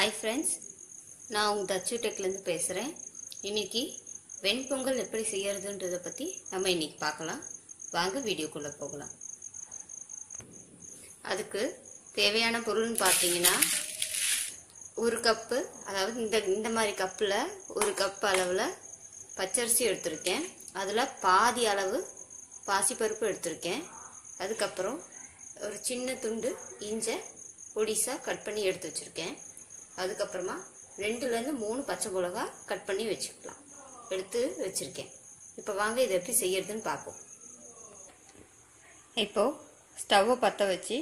hi friends நான் உங்கள் தச்சு டெக்லேருந்து பேசுகிறேன் இன்னைக்கு வெண்பொங்கல் எப்படி செய்யறதுன்றதை பற்றி நம்ம இன்னைக்கு பார்க்கலாம் வாங்க வீடியோக்குள்ளே போகலாம் அதுக்கு தேவையான பொருள்னு பார்த்தீங்கன்னா ஒரு கப்பு அதாவது இந்த இந்த மாதிரி கப்பில் ஒரு கப் அளவில் பச்சரிசி எடுத்திருக்கேன் அதில் பாதி அளவு பாசிப்பருப்பு எடுத்திருக்கேன் அதுக்கப்புறம் ஒரு சின்ன துண்டு இஞ்சை பொடிசாக கட் பண்ணி எடுத்து வச்சுருக்கேன் அதுக்கப்புறமா ரெண்டுலேருந்து மூணு பச்சை மிளகா கட் பண்ணி வச்சுக்கலாம் எடுத்து வச்சுருக்கேன் இப்போ வாங்க இதை எப்படி செய்யறதுன்னு பார்ப்போம் இப்போது ஸ்டவ்வை பற்ற வச்சு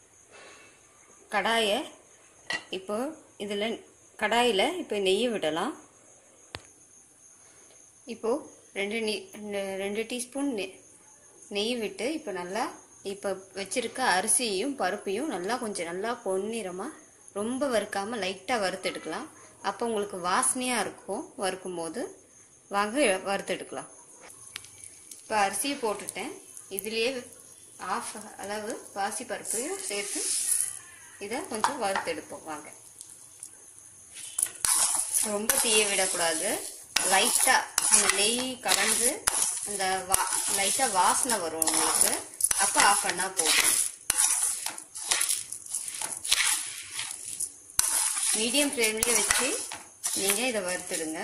கடாயை இப்போ இதில் கடாயில் இப்போ நெய்யை விடலாம் இப்போது ரெண்டு நெ ரெண்டு- ரெண்டு டீஸ்பூன் நெ நெய் விட்டு இப்போ நல்லா இப்போ வச்சிருக்க அரிசியும் பருப்பையும் நல்லா கொஞ்சம் நல்லா பொன்னிறமாக ரொம்ப வறுக்காமல் லைட்டாக வறுத்தெடுக்கலாம் அப்போ உங்களுக்கு வாசனையாக இருக்கும் வறுக்கும்போது வாங்க வறுத்தெடுக்கலாம் இப்போ அரிசியை போட்டுட்டேன் இதுலேயே ஆஃப் அளவு பாசி பருப்பையும் சேர்த்து இதை கொஞ்சம் வறுத்தெடுப்போம் வாங்க ரொம்ப தீய விடக்கூடாது லைட்டாக அந்த நெய் கலந்து அந்த வா லைட்டாக வாசனை வரும் உங்களுக்கு அப்போ ஆஃப் பண்ணால் போதும் மீடியம் ஃப்ளேம்லேயே வச்சு நீங்கள் இதை வறுத்துடுங்க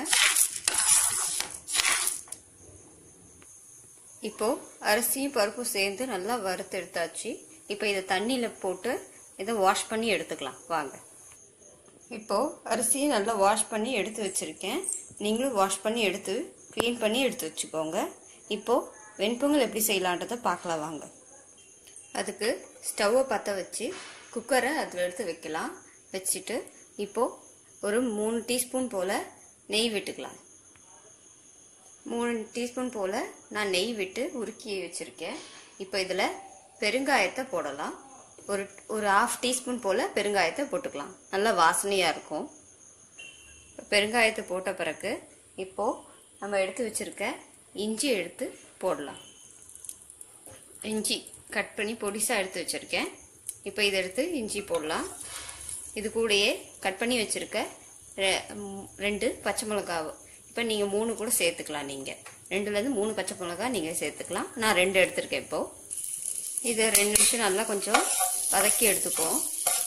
இப்போ அரிசியும் பருப்பும் சேர்ந்து நல்லா வறுத்து எடுத்தாச்சு இப்போ இதை தண்ணியில் போட்டு இதை வாஷ் பண்ணி எடுத்துக்கலாம் வாங்க இப்போ அரிசியை நல்லா வாஷ் பண்ணி எடுத்து வச்சிருக்கேன் நீங்களும் வாஷ் பண்ணி எடுத்து க்ளீன் பண்ணி எடுத்து வச்சுக்கோங்க இப்போ வெண்பொங்கல் எப்படி செய்யலான்றதை பார்க்கலாம் வாங்க அதுக்கு ஸ்டவ்வை பற்ற வச்சு குக்கரை அதில் எடுத்து வைக்கலாம் வச்சுட்டு இப்போ ஒரு மூணு டீஸ்பூன் போல் நெய் விட்டுக்கலாம் மூணு டீஸ்பூன் போல் நான் நெய் விட்டு உருக்கி வச்சுருக்கேன் இப்போ இதில் பெருங்காயத்தை போடலாம் ஒரு ஒரு ஆஃப் டீஸ்பூன் போல் பெருங்காயத்தை போட்டுக்கலாம் நல்லா வாசனையாக இருக்கும் பெருங்காயத்தை போட்ட பிறகு இப்போது நம்ம எடுத்து வச்சுருக்க இஞ்சி எடுத்து போடலாம் இஞ்சி கட் பண்ணி பொடிசாக எடுத்து வச்சுருக்கேன் இப்போ இதை எடுத்து இஞ்சி போடலாம் இது கூடயே கட் பண்ணி வச்சுருக்க ரெண்டு பச்சை மிளகாவு இப்போ நீங்கள் மூணு கூட சேர்த்துக்கலாம் நீங்கள் ரெண்டுலேருந்து மூணு பச்சை மிளகா நீங்கள் சேர்த்துக்கலாம் நான் ரெண்டு எடுத்திருக்கேன் இப்போது இதை ரெண்டு நிமிஷம் நல்லா கொஞ்சம் வதக்கி எடுத்துப்போம்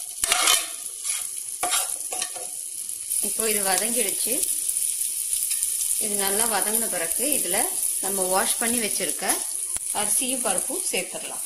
இப்போ இது வதங்கிடுச்சு இது நல்லா வதங்கின பிறகு இதில் நம்ம வாஷ் பண்ணி வச்சிருக்க அரிசியும் பருப்பும் சேர்த்துடலாம்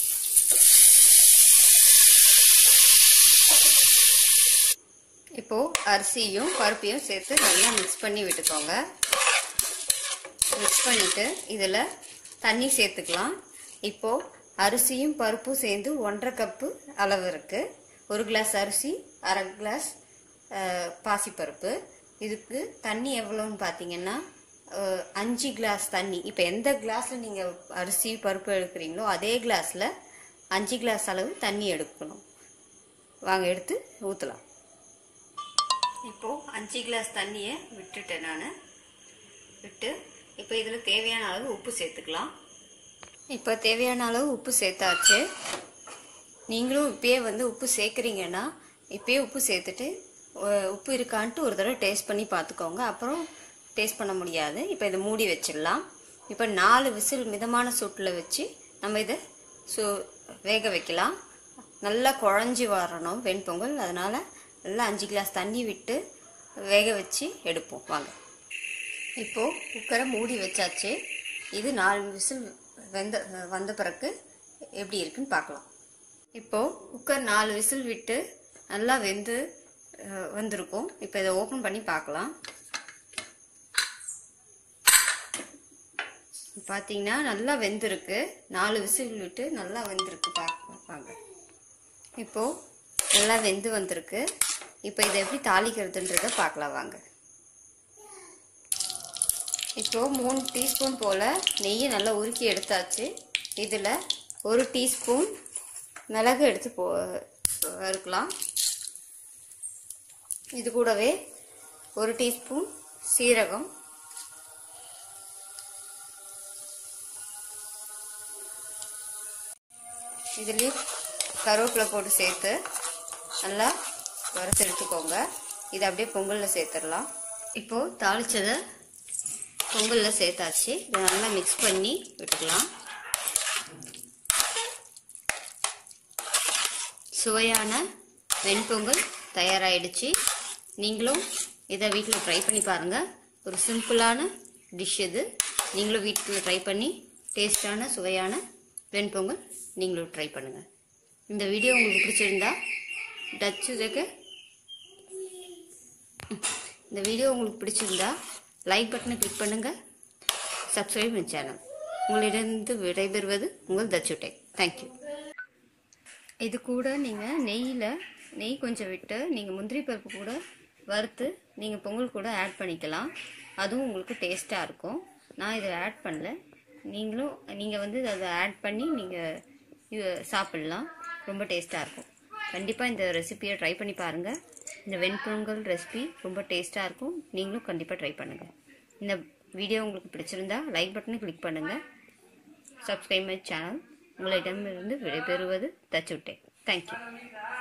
இப்போ அரிசியும் பருப்பையும் சேர்த்து நல்லா மிக்ஸ் பண்ணி விட்டுக்கோங்க மிக்ஸ் பண்ணிட்டு இதில் தண்ணி சேர்த்துக்கலாம் இப்போ அரிசியும் பருப்பும் சேர்ந்து ஒன்றரை கப்பு அளவு இருக்கு ஒரு கிளாஸ் அரிசி அரை கிளாஸ் அஹ், பாசிப்பருப்பு இதுக்கு தண்ணி எவ்வளோன்னு பார்த்தீங்கன்னா அஹ், அஞ்சு கிளாஸ் தண்ணி இப்போ எந்த கிளாஸில் நீங்கள் அரிசி பருப்பு எடுக்கிறீங்களோ அதே கிளாஸில் அஞ்சு கிளாஸ் அளவு தண்ணி எடுக்கணும் வாங்க எடுத்து ஊற்றலாம் இப்போது அஞ்சு கிளாஸ் தண்ணியை விட்டுட்டேன் நான் விட்டு இப்போ இதில் தேவையான அளவு உப்பு சேர்த்துக்கலாம் இப்போ தேவையான அளவு உப்பு சேர்த்தாச்சு நீங்களும் இப்பயே வந்து உப்பு சேர்க்குறீங்கன்னா இப்பயே உப்பு சேர்த்துட்டு அஹ், உப்பு இருக்கான்ட்டு ஒரு தடவை டேஸ்ட் பண்ணி பார்த்துக்கோங்க அப்புறம் டேஸ்ட் பண்ண முடியாது இப்போ இதை மூடி வச்சிடலாம் இப்போ நாலு விசில் மிதமான சூட்டில் வச்சு நம்ம இதை சு வேக வைக்கலாம் நல்லா குழஞ்சி வரணும் வெண்பொங்கல் அதனால் நல்லா அஞ்சு கிளாஸ் தண்ணி விட்டு வேக வச்சு எடுப்போம் வாங்க இப்போது குக்கரை மூடி வச்சாச்சு இது நாலு விசில் வெந்த வந்த பிறகு எப்படி இருக்குன்னு பார்க்கலாம் இப்போது குக்கர் நாலு விசில் விட்டு நல்லா வெந்து அஹ், வந்திருக்கும் இப்போ இதை ஓப்பன் பண்ணி பார்க்கலாம் பார்த்தீங்கன்னா நல்லா வெந்திருக்கு நாலு விசில் விட்டு நல்லா வெந்திருக்கு பார்ப்பாங்க இப்போது நல்லா வெந்து வந்திருக்கு இப்போ இதை எப்படி தாளிக்கிறதுன்றதை பார்க்கலாம் வாங்க இப்போ மூணு டீஸ்பூன் போல் நெய்யை நல்லா உருக்கி எடுத்தாச்சு இதில் ஒரு டீஸ்பூன் மிளகு எடுத்து போ வறுக்கலாம் இது கூடவே ஒரு டீஸ்பூன் சீரகம் இதுலேயும் கருவேப்பிலை போட்டு சேர்த்து நல்லா வறுத்து எடுத்துக்கோங்க இதை அப்படியே பொங்கலில் சேர்த்துடலாம் இப்போது தாளிச்சதை பொங்கலில் சேர்த்தாச்சு இதை நல்லா மிக்ஸ் பண்ணி விட்டுக்கலாம் சுவையான வெண்பொங்கல் தயாராகிடுச்சு நீங்களும் இதை வீட்டில் ட்ரை பண்ணி பாருங்கள் ஒரு சிம்பிளான டிஷ் இது நீங்களும் வீட்டில் ட்ரை பண்ணி டேஸ்டான சுவையான வெண்பொங்கல் நீங்களும் ட்ரை பண்ணுங்கள் இந்த வீடியோ உங்களுக்கு பிடிச்சிருந்தா டச்சு ஜெக இந்த வீடியோ உங்களுக்கு பிடிச்சிருந்தா லைக் பட்டனை கிளிக் பண்ணுங்கள் சப்ஸ்கிரைப் பண்ண சேனல் உங்களிடந்து விடைபெறுவது உங்கள் தச்சுட்டை தேங்க்யூ இது கூட நீங்கள் நெய்யில் நெய் கொஞ்சம் விட்டு நீங்கள் முந்திரி பருப்பு கூட வறுத்து நீங்கள் பொங்கல் கூட ஆட் பண்ணிக்கலாம் அதுவும் உங்களுக்கு டேஸ்ட்டாக இருக்கும் நான் இதை ஆட் பண்ணல நீங்களும் நீங்கள் வந்து அதை ஆட் பண்ணி நீங்கள் இது சாப்பிட்லாம் ரொம்ப டேஸ்ட்டாக இருக்கும் கண்டிப்பாக இந்த ரெசிபியை ட்ரை பண்ணி பாருங்கள் இந்த வெண்பொங்கல் ரெசிபி ரொம்ப டேஸ்ட்டாக இருக்கும் நீங்களும் கண்டிப்பாக ட்ரை பண்ணுங்கள் இந்த வீடியோ உங்களுக்கு பிடிச்சிருந்தா லைக் பட்டனை கிளிக் பண்ணுங்கள் சப்ஸ்கிரைப் மை சேனல் உங்களிடமிருந்து விடைபெறுவது தச்சுட்டேன் தேங்க்யூ